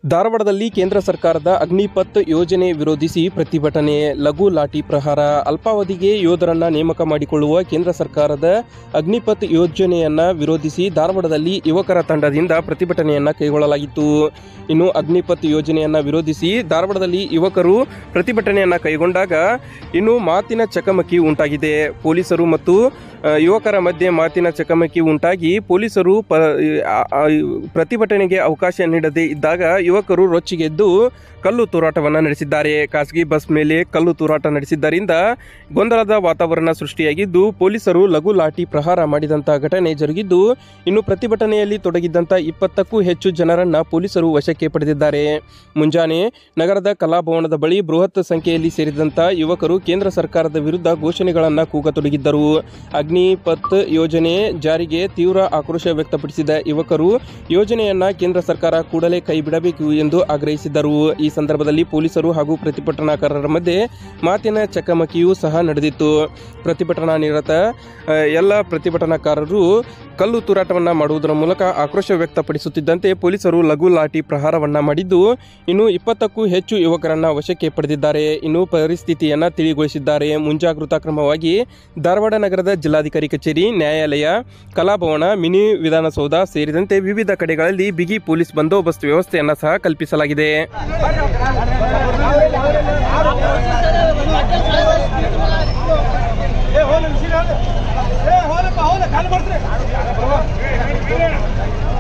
ಧಾರವಾಡದಲ್ಲಿ ಕೇಂದ್ರ ಸರ್ಕಾರದ ಅಗ್ನಿಪಥ್ ಯೋಜನೆ ವಿರೋಧಿಸಿ ಪ್ರತಿಭಟನೆ ಲಘು ಲಾಠಿ ಪ್ರಹಾರ ಅಲ್ಪಾವಧಿಗೆ ಯೋಧರನ್ನ ನೇಮಕ ಮಾಡಿಕೊಳ್ಳುವ ಕೇಂದ್ರ ಸರ್ಕಾರದ ಅಗ್ನಿಪಥ್ ಯೋಜನೆಯನ್ನ ವಿರೋಧಿಸಿ ಧಾರವಾಡದಲ್ಲಿ ಯುವಕರ ತಂಡದಿಂದ ಪ್ರತಿಭಟನೆಯನ್ನ ಕೈಗೊಳ್ಳಲಾಗಿತ್ತು ಇನ್ನು ಅಗ್ನಿಪಥ್ ಯೋಜನೆಯನ್ನ ವಿರೋಧಿಸಿ ಧಾರವಾಡದಲ್ಲಿ ಯುವಕರು ಪ್ರತಿಭಟನೆಯನ್ನ ಕೈಗೊಂಡಾಗ ಇನ್ನು ಮಾತಿನ ಚಕಮಕಿ ಉಂಟಾಗಿದೆ ಪೊಲೀಸರು ಮತ್ತು ಆ, ಯುವಕರ ಮಧ್ಯೆ ಮಾತಿನ ಚಕಮಕಿ ಉಂಟಾಗಿ ಪೊಲೀಸರು ಪ ಆ- ಆ- ಪ್ರತಿಭಟನೆಗೆ ಅವಕಾಶ ನೀಡದೇ ಇದ್ದಾಗ ಯುವಕರು ರೊಚ್ಚಿಗೆದ್ದು ಕಲ್ಲು ತೂರಾಟವನ್ನು ನಡೆಸಿದ್ದಾರೆ ಖಾಸಗಿ ಬಸ್ ಮೇಲೆ ಕಲ್ಲು ತೂರಾಟ ನಡೆಸಿದ್ದರಿಂದ ಗೊಂದಲದ ವಾತಾವರಣ ಸೃಷ್ಟಿಯಾಗಿದ್ದು ಪೊಲೀಸರು ಲಘು ಲಾಠಿ ಪ್ರಹಾರ ಮಾಡಿದಂಥ ಘಟನೆ ಜರುಗಿದ್ದು ಇನ್ನು ಪ್ರತಿಭಟನೆಯಲ್ಲಿ ತೊಡಗಿದ್ದಂಥ ಇಪ್ಪತ್ತಕ್ಕೂ ಹೆಚ್ಚು ಜನರನ್ನ ಪೊಲೀಸರು ವಶಕ್ಕೆ ಪಡೆದಿದ್ದಾರೆ ಮುಂಜಾನೆ ನಗರದ ಕಲಾಭವನದ ಬಳಿ ಬೃಹತ್ ಸಂಖ್ಯೆಯಲ್ಲಿ ಸೇರಿದಂಥ ಯುವಕರು ಕೇಂದ್ರ ಸರ್ಕಾರದ ವಿರುದ್ಧ ಘೋಷಣೆಗಳನ್ನು ಕೂಗತೊಡಗಿದ್ದರು ಅಗ್ನಿಪಥ್ ಯೋಜನೆ ಜಾರಿಗೆ ತೀವ್ರ ಆಕ್ರೋಶ ವ್ಯಕ್ತಪಡಿಸಿದ ಯುವಕರು ಯೋಜನೆಯನ್ನ ಕೇಂದ್ರ ಸರ್ಕಾರ ಕೂಡಲೇ ಕೈಬಿಡಬೇಕು ಎಂದು ಆಗ್ರಹಿಸಿದ್ದರು ಈ ಸಂದರ್ಭದಲ್ಲಿ ಪೊಲೀಸರು ಹಾಗೂ ಪ್ರತಿಭಟನಾಕಾರರ ಮಧ್ಯೆ ಮಾತಿನ ಚಕಮಕಿಯೂ ಸಹ ನಡೆದಿತ್ತು ಪ್ರತಿಭಟನಾ ನಿರತ ಆ, ಎಲ್ಲ ಪ್ರತಿಭಟನಾಕಾರರು ಕಲ್ಲು ತೂರಾಟವನ್ನ ಮಾಡುವುದರ ಮೂಲಕ ಆಕ್ರೋಶ ವ್ಯಕ್ತಪಡಿಸುತ್ತಿದ್ದಂತೆ ಪೊಲೀಸರು ಲಘು ಲಾಠಿ ಪ್ರಹಾರವನ್ನ ಮಾಡಿದ್ದು ಇನ್ನು ಇಪ್ಪತ್ತಕ್ಕೂ ಹೆಚ್ಚು ಯುವಕರನ್ನ ವಶಕ್ಕೆ ಪಡೆದಿದ್ದಾರೆ ಇನ್ನು ಪರಿಸ್ಥಿತಿಯನ್ನ ತಿಳಿಗೊಳಿಸಿದ್ದಾರೆ ಮುಂಜಾಗೃತಾ ಕ್ರಮವಾಗಿ ಧಾರವಾಡ ನಗರದ ಜಿಲ್ಲಾಧಿಕಾರಿ ಕಚೇರಿ ನ್ಯಾಯಾಲಯ ಕಲಾಭವನ ಮಿನಿ ವಿಧಾನಸೌಧ ಸೇರಿದಂತೆ ವಿವಿಧ ಕಡೆಗಳಲ್ಲಿ ಬಿಗಿ ಪೊಲೀಸ್ ಬಂದೋಬಸ್ತ್ ವ್ಯವಸ್ಥೆಯನ್ನ ಸಹ ಕಲ್ಪಿಸಲಾಗಿದೆ ಏ ಹೋಲ ಮಿಷಿನ್ ಹೋಲ ಏ ಹೋಲಪ್ಪ ಹೋಲ ಕಾಲು ಮಾಡ್ತ್ರಿ